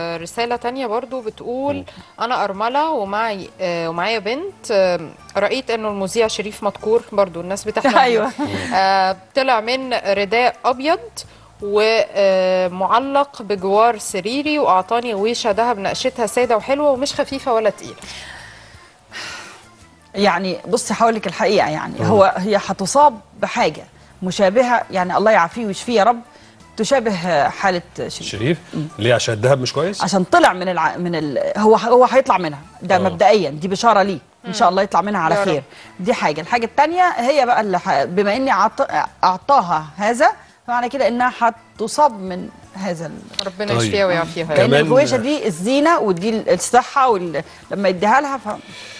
آه، رسالة تانية برضو بتقول أنا أرملة ومعي آه، ومعايا بنت آه، رأيت إنه المذيع شريف مدكور برضو الناس بتحلم بيه. أيوة. آه، طلع من رداء أبيض ومعلق بجوار سريري وأعطاني غويشة دهب نقشتها سادة وحلوة ومش خفيفة ولا تقيلة يعني بصي هقول لك الحقيقه يعني هو هي هتصاب بحاجه مشابهه يعني الله يعافيه ويشفيه يا رب تشابه حاله شريف شريف ليه عشان الذهب مش كويس عشان طلع من الع... من ال... هو هو هيطلع منها ده آه. مبدئيا دي بشاره ليه ان شاء الله يطلع منها على يا رب. خير دي حاجه الحاجه الثانيه هي بقى اللي ح... بما اني أعط... اعطاها هذا فمعنى كده انها هتصاب من هذا ال... ربنا طيب. يشفيها ويعافيها يا رب. لان كمان- الغويشه دي الزينه ودي الصحه وال... لما يديها لها ف...